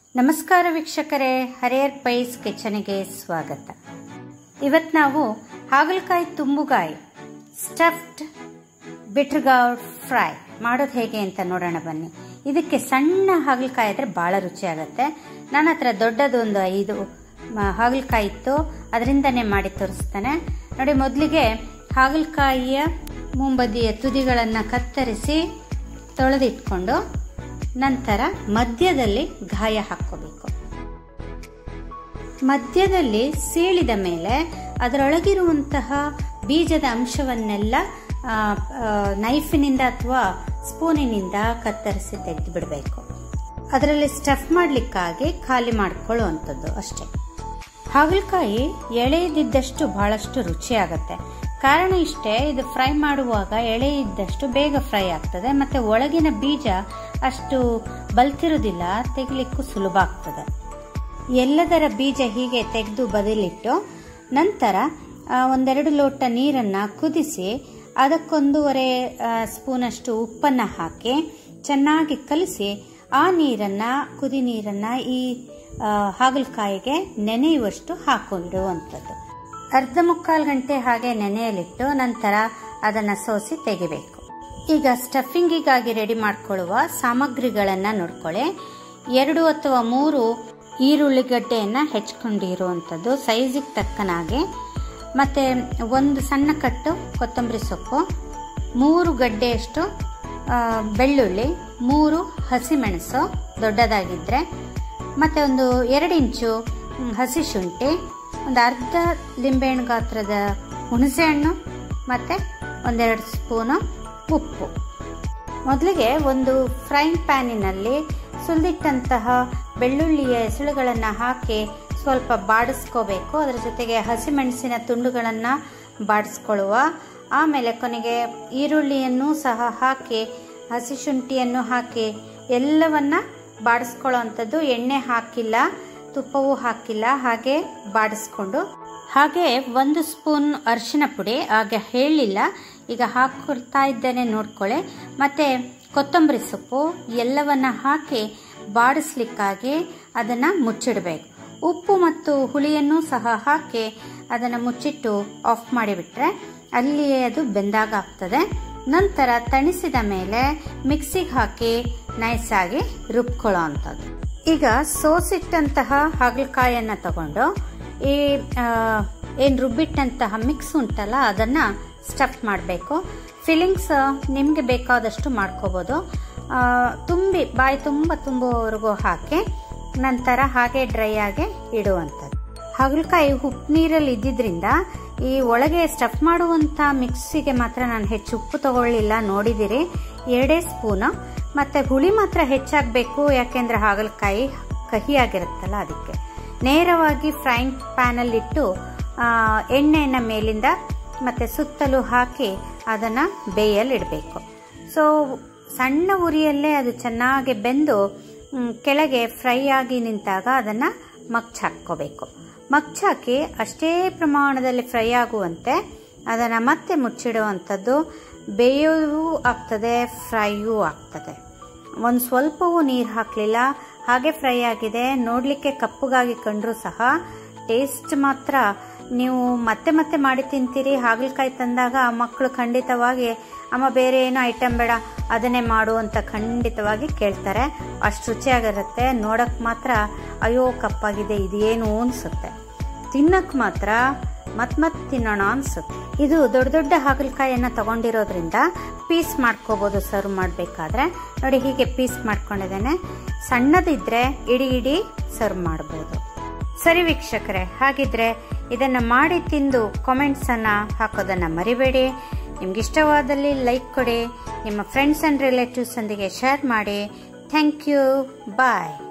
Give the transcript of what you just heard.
ನಮಸ್ಕಾರ ವೀಕ್ಷಕರೇ ಹರಿಯರ್ ಪೈಸ್ ಕಿಚನ್ಗೆ ಸ್ವಾಗತ ಇವತ್ತು ನಾವು ಹಾಗಲಕಾಯಿ ತುಂಬುಗಾಯಿ ಸ್ಟಫ್ಡ್ ಬಿಟ್ರಗಾವ್ ಫ್ರೈ ಮಾಡೋದು ಹೇಗೆ ಅಂತ ನೋಡೋಣ ಬನ್ನಿ ಇದಕ್ಕೆ ಸಣ್ಣ ಹಾಗಲಕಾಯಿ ಆದರೆ ಭಾಳ ರುಚಿ ಆಗುತ್ತೆ ನನ್ನ ಹತ್ರ ದೊಡ್ಡದೊಂದು ಐದು ಮ- ಹಾಗಲಕಾಯಿ ಇತ್ತು ಅದರಿಂದನೇ ಮಾಡಿ ತೋರಿಸ್ತಾನೆ ನೋಡಿ ಮೊದಲಿಗೆ ಹಾಗಲಕಾಯಿಯ ಮುಂಬದಿಯ ತುದಿಗಳನ್ನು ಕತ್ತರಿಸಿ ತೊಳೆದಿಟ್ಕೊಂಡು ನಂತರ ಮಧ್ಯದಲ್ಲಿ ಗಾಯ ಹಾಕ್ಕೋಬೇಕು ಮಧ್ಯದಲ್ಲಿ ಸೀಳಿದ ಮೇಲೆ ಅದರೊಳಗಿರುವಂತಹ ಬೀಜದ ಅಂಶವನ್ನೆಲ್ಲ ಆ, ಆ, ನೈಫಿನಿಂದ ಅಥವಾ ಸ್ಪೂನಿನಿಂದ ಕತ್ತರಿಸಿ ತೆಗೆದು ಬಿಡಬೇಕು ಅದರಲ್ಲಿ ಸ್ಟಫ್ ಮಾಡಲಿಕ್ಕಾಗಿ ಖಾಲಿ ಮಾಡ್ಕೊಳ್ಳುವಂಥದ್ದು ಅಷ್ಟೇ ಹಾಗಲಕಾಯಿ ಎಳೆಯದಿದ್ದಷ್ಟು ಬಹಳಷ್ಟು ರುಚಿ ಆಗುತ್ತೆ ಕಾರಣ ಇಷ್ಟೇ ಇದು ಫ್ರೈ ಮಾಡುವಾಗ ಎಳೆ ಇದ್ದಷ್ಟು ಬೇಗ ಫ್ರೈ ಆಗ್ತದೆ ಮತ್ತೆ ಒಳಗಿನ ಬೀಜ ಅಷ್ಟು ಬಲ್ತಿರೋದಿಲ್ಲ ತೆಗಿಲಿಕ್ಕೂ ಸುಲಭ ಆಗ್ತದೆ ಎಲ್ಲದರ ಬೀಜ ಹೀಗೆ ತೆಗೆದು ಬದಿಲಿಟ್ಟು ನಂತರ ಆ, ಒಂದೆರಡು ಲೋಟ ನೀರನ್ನು ಕುದಿಸಿ ಅದಕ್ಕೊಂದೂವರೆ ಆ, ಸ್ಪೂನಷ್ಟು ಉಪ್ಪನ್ನು ಹಾಕಿ ಚೆನ್ನಾಗಿ ಕಲಿಸಿ ಆ ನೀರನ್ನು ಕುದಿ ನೀರನ್ನು ಈ ಆ, ಹಾಗಲಕಾಯಿಗೆ ನೆನೆಯುವಷ್ಟು ಹಾಕೊಂಡಿಡುವಂಥದ್ದು ಅರ್ಧ ಮುಕ್ಕಾಲು ಗಂಟೆ ಹಾಗೆ ನೆನೆಯಲಿಟ್ಟು ನಂತರ ಅದನ್ನು ಸೋಸಿ ತೆಗಿಬೇಕು ಈಗ ಸ್ಟಫಿಂಗಿಗಾಗಿ ರೆಡಿ ಮಾಡ್ಕೊಳ್ಳುವ ಸಾಮಗ್ರಿಗಳನ್ನು ನೋಡ್ಕೊಳ್ಳಿ ಎರಡು ಅಥವಾ ಮೂರು ಈರುಳ್ಳಿಗಡ್ಡೆಯನ್ನು ಹೆಚ್ಕೊಂಡಿರುವಂಥದ್ದು ಸೈಜಿಗೆ ತಕ್ಕನಾಗಿ ಮತ್ತು ಒಂದು ಸಣ್ಣ ಕಟ್ಟು ಕೊತ್ತಂಬರಿ ಸೊಪ್ಪು ಮೂರು ಗಡ್ಡೆಯಷ್ಟು ಆ, ಬೆಳ್ಳುಳ್ಳಿ ಮೂರು ಹಸಿಮೆಣಸು ದೊಡ್ಡದಾಗಿದ್ದರೆ ಮತ್ತು ಒಂದು ಎರಡು ಇಂಚು ಮ್, ಹಸಿ ಶುಂಠಿ ಒಂದು ಅರ್ಧ ಲಿಂಬೆಹಣ್ಣು ಗಾತ್ರದ ಹುಣಸೆಹಣ್ಣು ಮತ್ತು ಒಂದೆರಡು ಸ್ಪೂನು ಉಪ್ಪು ಮೊದಲಿಗೆ ಒಂದು ಫ್ರೈಂಗ್ ಪ್ಯಾನಿನಲ್ಲಿ ಸುಲಿದಿಟ್ಟಂತಹ ಬೆಳ್ಳುಳ್ಳಿಯ ಎಸಳುಗಳನ್ನು ಹಾಕಿ ಸ್ವಲ್ಪ ಬಾಡಿಸ್ಕೋಬೇಕು ಅದರ ಜೊತೆಗೆ ಹಸಿಮೆಣಸಿನ ತುಂಡುಗಳನ್ನು ಬಾಡಿಸ್ಕೊಳ್ಳುವ ಆಮೇಲೆ ಕೊನೆಗೆ ಈರುಳ್ಳಿಯನ್ನು ಸಹ ಹಾಕಿ ಹಸಿ ಶುಂಠಿಯನ್ನು ಹಾಕಿ ಎಲ್ಲವನ್ನ ಬಾಡಿಸ್ಕೊಳ್ಳೋ ಅಂಥದ್ದು ಎಣ್ಣೆ ಹಾಕಿಲ್ಲ ತುಪ್ಪವೂ ಹಾಕಿಲ್ಲ ಹಾಗೆ ಬಾಡಿಸ್ಕೊಂಡು ಹಾಗೆ ಒಂದು ಸ್ಪೂನ್ ಅರಿಶಿನ ಪುಡಿ ಆಗ ಹೇಳಿಲ್ಲ ಈಗ ಹಾಕೊಳ್ತಾ ಇದ್ದೇನೆ ನೋಡ್ಕೊಳ್ಳಿ ಮತ್ತೆ ಕೊತ್ತಂಬರಿ ಸೊಪ್ಪು ಎಲ್ಲವನ್ನ ಹಾಕಿ ಬಾಡಿಸ್ಲಿಕ್ಕಾಗಿ ಅದನ್ನು ಮುಚ್ಚಿಡಬೇಕು ಉಪ್ಪು ಮತ್ತು ಹುಳಿಯನ್ನು ಸಹ ಹಾಕಿ ಅದನ್ನು ಮುಚ್ಚಿಟ್ಟು ಆಫ್ ಮಾಡಿಬಿಟ್ರೆ ಅಲ್ಲಿಯೇ ಅದು ಬೆಂದಾಗ ಆಗ್ತದೆ ನಂತರ ತಣಿಸಿದ ಮೇಲೆ ಮಿಕ್ಸಿಗೆ ಹಾಕಿ ನೈಸಾಗಿ ರುಬ್ಕೊಳ್ಳೋ ಅಂಥದ್ದು ಈಗ ಸೋಸಿಟ್ಟಂತಹ ಹಾಗಲಕಾಯನ್ನು ತಗೊಂಡು ಈ ಏನು ರುಬ್ಬಿಟ್ಟಂತಹ ಮಿಕ್ಸ್ ಉಂಟಲ್ಲ ಅದನ್ನು ಸ್ಟಫ್ ಮಾಡಬೇಕು ಫಿಲ್ಲಿಂಗ್ಸ್ ನಿಮಗೆ ಬೇಕಾದಷ್ಟು ಮಾಡ್ಕೋಬೋದು ಆ, ತುಂಬಿ ಬಾಯಿ ತುಂಬ ತುಂಬುವವರೆಗೂ ಹಾಕಿ ನಂತರ ಹಾಗೆ ಡ್ರೈ ಆಗಿ ಇಡುವಂಥದ್ದು ಹಾಗಲಕಾಯಿ ಉಪ್ಪು ನೀರಲ್ಲಿ ಇದ್ದಿದ್ರಿಂದ ಈ ಒಳಗೆ ಸ್ಟಫ್ ಮಾಡುವಂಥ ಮಿಕ್ಸಿಗೆ ಮಾತ್ರ ನಾನು ಹೆಚ್ಚು ಉಪ್ಪು ತಗೊಳ್ಳಿಲ್ಲ ನೋಡಿದಿರಿ ಎರಡೇ ಸ್ಪೂನು ಮತ್ತೆ ಹುಳಿ ಮಾತ್ರ ಹೆಚ್ಚಾಗಬೇಕು ಯಾಕೆಂದ್ರೆ ಹಾಗಲಕಾಯಿ ಕಹಿಯಾಗಿರುತ್ತಲ್ಲ ಅದಕ್ಕೆ ನೇರವಾಗಿ ಫ್ರೈಂಗ್ ಪ್ಯಾನಲ್ಲಿಟ್ಟು ಎಣ್ಣೆಯನ್ನು ಮೇಲಿಂದ ಮತ್ತೆ ಸುತ್ತಲೂ ಹಾಕಿ ಅದನ್ನು ಬೇಯಲ್ಲಿ ಇಡಬೇಕು ಸೊ ಸಣ್ಣ ಉರಿಯಲ್ಲೇ ಅದು ಚೆನ್ನಾಗಿ ಬೆಂದು ಮ್, ಕೆಳಗೆ ಫ್ರೈ ಆಗಿ ನಿಂತಾಗ ಅದನ್ನು ಮಗ್ಚ್ ಹಾಕ್ಕೋಬೇಕು ಮಗ್ಚ್ ಹಾಕಿ ಅಷ್ಟೇ ಪ್ರಮಾಣದಲ್ಲಿ ಫ್ರೈ ಆಗುವಂತೆ ಅದನ್ನು ಮತ್ತೆ ಮುಚ್ಚಿಡುವಂಥದ್ದು ಬೇಯವೂ ಆಗ್ತದೆ ಫ್ರೈಯೂ ಆಗ್ತದೆ ಒಂದು ಸ್ವಲ್ಪವೂ ನೀರು ಹಾಕಲಿಲ್ಲ ಹಾಗೆ ಫ್ರೈ ಆಗಿದೆ ನೋಡಲಿಕ್ಕೆ ಕಪ್ಪಗಾಗಿ ಕಂಡ್ರೂ ಸಹ ಟೇಸ್ಟ್ ಮಾತ್ರ ನೀವು ಮತ್ತೆ ಮತ್ತೆ ಮಾಡಿ ತಿಂತೀರಿ ಹಾಗಲಕಾಯಿ ತಂದಾಗ ಮಕ್ಕಳು ಖಂಡಿತವಾಗಿ ಅಮ್ಮ ಬೇರೆ ಏನೋ ಐಟಮ್ ಬೇಡ ಅದನ್ನೇ ಮಾಡು ಅಂತ ಖಂಡಿತವಾಗಿ ಕೇಳ್ತಾರೆ ಅಷ್ಟು ರುಚಿಯಾಗಿರುತ್ತೆ ನೋಡಕ್ಕೆ ಮಾತ್ರ ಅಯ್ಯೋ ಕಪ್ಪಾಗಿದೆ ಇದೇನು ಅನಿಸುತ್ತೆ ತಿನ್ನಕ್ಕೆ ಮಾತ್ರ ಮತ್ ಮತ್ ತಿನ್ನೋಣ ಅನ್ಸುತ್ತೆ ಇದು ದೊಡ್ಡ ದೊಡ್ಡ ಹಾಗಲಕಾಯಿಯನ್ನ ತಗೊಂಡಿರೋದ್ರಿಂದ ಪೀಸ್ ಮಾಡ್ಕೋಬಹುದು ಸರ್ವ್ ಮಾಡಬೇಕಾದ್ರೆ ನೋಡಿ ಹೀಗೆ ಪೀಸ್ ಮಾಡ್ಕೊಂಡಿದ್ದೇನೆ ಸಣ್ಣದಿದ್ರೆ ಇಡೀ ಇಡೀ ಸರ್ವ್ ಮಾಡ್ಬೋದು ಸರಿ ವೀಕ್ಷಕರೇ ಹಾಗಿದ್ರೆ ಇದನ್ನ ಮಾಡಿ ತಿಂದು ಕಾಮೆಂಟ್ಸ್ ಅನ್ನ ಹಾಕೋದನ್ನ ಮರಿಬೇಡಿ ನಿಮ್ಗೆ ಇಷ್ಟವಾದಲ್ಲಿ ಲೈಕ್ ಕೊಡಿ ನಿಮ್ಮ ಫ್ರೆಂಡ್ಸ್ ಅಂಡ್ ರಿಲೇಟಿವ್ಸ್ ಒಂದಿಗೆ ಶೇರ್ ಮಾಡಿ ಥ್ಯಾಂಕ್ ಯು ಬಾಯ್